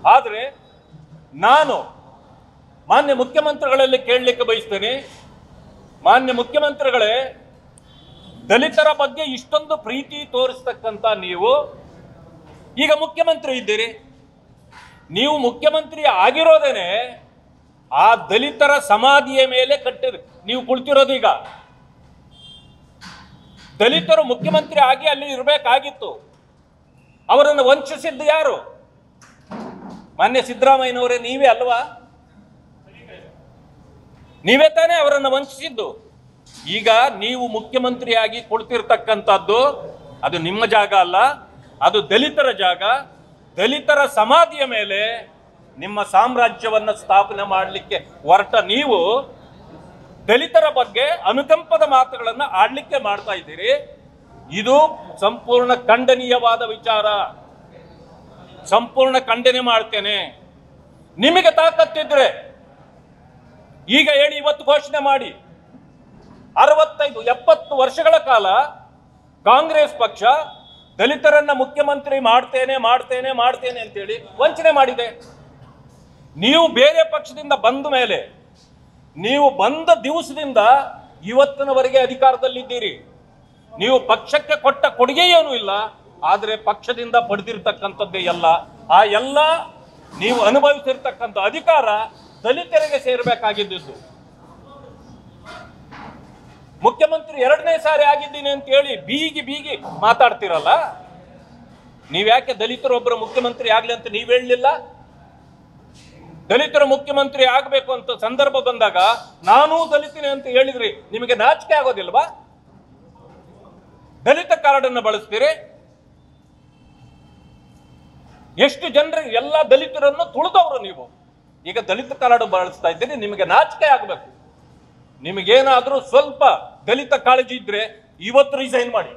ಆದರೆ ನಾನು ಮಾನ್ಯ ಮುಖ್ಯಮಂತ್ರಿಗಳಲ್ಲಿ ಕೇಳಲಿಕ್ಕೆ ಬಯಸ್ತೇನೆ ಮಾನ್ಯ ಮುಖ್ಯಮಂತ್ರಿಗಳೇ ದಲಿತರ ಬಗ್ಗೆ ಇಷ್ಟೊಂದು ಪ್ರೀತಿ ತೋರಿಸ್ತಕ್ಕಂಥ ನೀವು ಈಗ ಮುಖ್ಯಮಂತ್ರಿ ಇದ್ದೀರಿ ನೀವು ಮುಖ್ಯಮಂತ್ರಿ ಆಗಿರೋದೇನೆ ಆ ದಲಿತರ ಸಮಾಧಿಯ ಮೇಲೆ ಕಟ್ಟಿದ ನೀವು ಕುಳಿತಿರೋದು ಈಗ ದಲಿತರು ಮುಖ್ಯಮಂತ್ರಿ ಆಗಿ ಅಲ್ಲಿ ಇರಬೇಕಾಗಿತ್ತು ಅವರನ್ನು ವಂಚಿಸಿದ್ದು ಯಾರು ಮಾನ್ಯ ಸಿದ್ದರಾಮಯ್ಯನವರೇ ನೀವೇ ಅಲ್ವಾ ನೀವೇ ತಾನೇ ಅವರನ್ನು ವಂಚಿಸಿದ್ದು ಈಗ ನೀವು ಮುಖ್ಯಮಂತ್ರಿಯಾಗಿ ಕುಳಿತಿರ್ತಕ್ಕಂಥದ್ದು ಅದು ನಿಮ್ಮ ಜಾಗ ಅಲ್ಲ ಅದು ದಲಿತರ ಜಾಗ ದಲಿತರ ಸಮಾಧಿಯ ಮೇಲೆ ನಿಮ್ಮ ಸಾಮ್ರಾಜ್ಯವನ್ನು ಸ್ಥಾಪನೆ ಮಾಡಲಿಕ್ಕೆ ಹೊರಟ ನೀವು ದಲಿತರ ಬಗ್ಗೆ ಅನುಕಂಪದ ಮಾತುಗಳನ್ನು ಆಡ್ಲಿಕ್ಕೆ ಮಾಡ್ತಾ ಇದ್ದೀರಿ ಇದು ಸಂಪೂರ್ಣ ಖಂಡನೀಯವಾದ ವಿಚಾರ ಸಂಪೂರ್ಣ ಖಂಡನೆ ಮಾಡ್ತೇನೆ ನಿಮಗೆ ತಾಕತ್ತಿದ್ರೆ ಈಗ ಹೇಳಿ ಇವತ್ತು ಘೋಷಣೆ ಮಾಡಿ ಅರವತ್ತೈದು ಎಪ್ಪತ್ತು ವರ್ಷಗಳ ಕಾಲ ಕಾಂಗ್ರೆಸ್ ಪಕ್ಷ ದಲಿತರನ್ನ ಮುಖ್ಯಮಂತ್ರಿ ಮಾಡ್ತೇನೆ ಮಾಡ್ತೇನೆ ಮಾಡ್ತೇನೆ ಅಂತೇಳಿ ವಂಚನೆ ಮಾಡಿದೆ ನೀವು ಬೇರೆ ಪಕ್ಷದಿಂದ ಬಂದ ಮೇಲೆ ನೀವು ಬಂದ ದಿವಸದಿಂದ ಇವತ್ತಿನವರೆಗೆ ಅಧಿಕಾರದಲ್ಲಿದ್ದೀರಿ ನೀವು ಪಕ್ಷಕ್ಕೆ ಕೊಟ್ಟ ಕೊಡುಗೆ ಏನೂ ಇಲ್ಲ ಆದರೆ ಪಕ್ಷದಿಂದ ಪಡೆದಿರ್ತಕ್ಕಂಥದ್ದೇ ಎಲ್ಲ ಆ ಎಲ್ಲ ನೀವು ಅನುಭವಿಸಿರ್ತಕ್ಕಂಥ ಅಧಿಕಾರ ದಲಿತರಿಗೆ ಸೇರಬೇಕಾಗಿದ್ದು ಮುಖ್ಯಮಂತ್ರಿ ಎರಡನೇ ಸಾರಿ ಆಗಿದ್ದೀನಿ ಅಂತ ಹೇಳಿ ಬೀಗಿ ಬೀಗಿ ಮಾತಾಡ್ತಿರಲ್ಲ ನೀವ್ಯಾಕೆ ದಲಿತರೊಬ್ಬರ ಮುಖ್ಯಮಂತ್ರಿ ಆಗ್ಲಿ ಅಂತ ನೀವ್ ಹೇಳಲಿಲ್ಲ ದಲಿತರ ಮುಖ್ಯಮಂತ್ರಿ ಆಗಬೇಕು ಅಂತ ಸಂದರ್ಭ ಬಂದಾಗ ನಾನೂ ದಲಿತನೇ ಅಂತ ಹೇಳಿದ್ರಿ ನಿಮಗೆ ನಾಚಿಕೆ ಆಗೋದಿಲ್ವಾ ದಲಿತ ಕಾರ್ಡನ್ನು ಬಳಸ್ತೀರಿ ಎಷ್ಟು ಜನರಿಗೆ ಎಲ್ಲ ದಲಿತರನ್ನು ತುಳಿದವರು ನೀವು ಈಗ ದಲಿತ ಕಾರ್ಡ್ ಬಳಸ್ತಾ ಇದ್ದೀರಿ ನಿಮಗೆ ನಾಚಿಕೆ ಆಗಬೇಕು ನಿಮಗೇನಾದ್ರೂ ಸ್ವಲ್ಪ ದಲಿತ ಕಾಳಜಿ ಇದ್ರೆ ಇವತ್ತು ರಿಸೈನ್ ಮಾಡಿ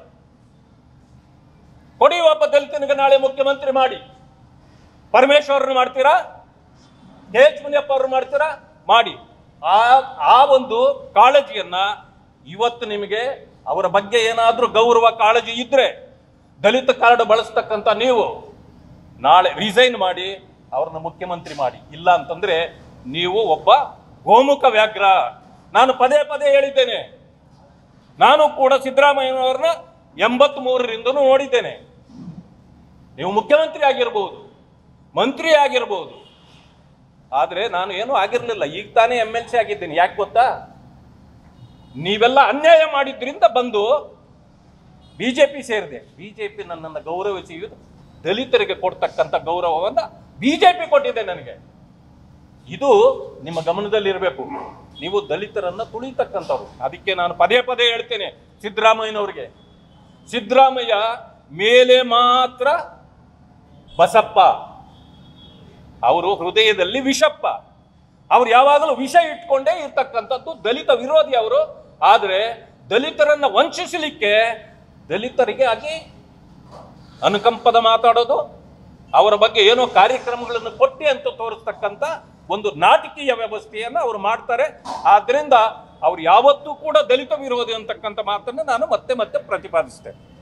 ಕೊಡಿ ಒಬ್ಬ ದಲಿತನಿಗೆ ನಾಳೆ ಮುಖ್ಯಮಂತ್ರಿ ಮಾಡಿ ಪರಮೇಶ್ವರನ್ನು ಮಾಡ್ತೀರಾ ಕೆ ಎಚ್ ಮುನಿಯಪ್ಪ ಅವರು ಮಾಡ್ತೀರಾ ಮಾಡಿ ಆ ಆ ಒಂದು ಕಾಳಜಿಯನ್ನ ಇವತ್ತು ನಿಮಗೆ ಅವರ ಬಗ್ಗೆ ಏನಾದ್ರೂ ಗೌರವ ಕಾಳಜಿ ಇದ್ರೆ ದಲಿತ ಕಾರ್ಡ್ ಬಳಸ್ತಕ್ಕಂಥ ನೀವು ನಾಳೆ ರಿಸೈನ್ ಮಾಡಿ ಅವ್ರನ್ನ ಮುಖ್ಯಮಂತ್ರಿ ಮಾಡಿ ಇಲ್ಲ ಅಂತಂದ್ರೆ ನೀವು ಒಬ್ಬ ಗೋಮುಖ ವ್ಯಾಘ್ರ ನಾನು ಪದೇ ಪದೇ ಹೇಳಿದ್ದೇನೆ ನಾನು ಕೂಡ ಸಿದ್ದರಾಮಯ್ಯನವ್ರನ್ನ ಎಂಬತ್ ಮೂರರಿಂದನೂ ನೋಡಿದ್ದೇನೆ ನೀವು ಮುಖ್ಯಮಂತ್ರಿ ಆಗಿರ್ಬೋದು ಮಂತ್ರಿ ಆಗಿರ್ಬೋದು ಆದ್ರೆ ನಾನು ಏನೂ ಆಗಿರ್ಲಿಲ್ಲ ಈಗ ತಾನೇ ಎಮ್ ಎಲ್ ಸಿ ಆಗಿದ್ದೀನಿ ಯಾಕೆ ಗೊತ್ತಾ ನೀವೆಲ್ಲ ಅನ್ಯಾಯ ಮಾಡಿದ್ರಿಂದ ಬಂದು ಬಿಜೆಪಿ ಸೇರಿದೆ ಬಿಜೆಪಿ ನನ್ನನ್ನು ಗೌರವಿಸಿ ದಲಿತರಿಗೆ ಕೊಡ್ತಕ್ಕಂಥ ಗೌರವವನ್ನ ಬಿಜೆಪಿ ಕೊಟ್ಟಿದೆ ನನಗೆ ಇದು ನಿಮ್ಮ ಗಮನದಲ್ಲಿರಬೇಕು ನೀವು ದಲಿತರನ್ನ ತುಳಿತಕ್ಕಂಥವ್ರು ಅದಕ್ಕೆ ನಾನು ಪದೇ ಪದೇ ಹೇಳ್ತೇನೆ ಸಿದ್ದರಾಮಯ್ಯನವ್ರಿಗೆ ಸಿದ್ದರಾಮಯ್ಯ ಮೇಲೆ ಮಾತ್ರ ಬಸಪ್ಪ ಅವರು ಹೃದಯದಲ್ಲಿ ವಿಷಪ್ಪ ಅವ್ರು ಯಾವಾಗಲೂ ವಿಷ ಇಟ್ಕೊಂಡೇ ಇರ್ತಕ್ಕಂಥದ್ದು ದಲಿತ ವಿರೋಧಿ ಅವರು ಆದರೆ ದಲಿತರನ್ನ ವಂಚಿಸಲಿಕ್ಕೆ ದಲಿತರಿಗೆ ಆಗಿ ಅನುಕಂಪದ ಮಾತಾಡೋದು ಅವರ ಬಗ್ಗೆ ಏನೋ ಕಾರ್ಯಕ್ರಮಗಳನ್ನು ಕೊಟ್ಟಿ ಅಂತ ತೋರಿಸ್ತಕ್ಕಂಥ ಒಂದು ನಾಟಕೀಯ ವ್ಯವಸ್ಥೆಯನ್ನ ಅವರು ಮಾಡ್ತಾರೆ ಆದ್ರಿಂದ ಅವ್ರು ಯಾವತ್ತೂ ಕೂಡ ದಲಿತ ವಿರೋಧಿ ಅಂತಕ್ಕಂಥ ಮಾತನ್ನು ನಾನು ಮತ್ತೆ ಮತ್ತೆ ಪ್ರತಿಪಾದಿಸ್ತೇನೆ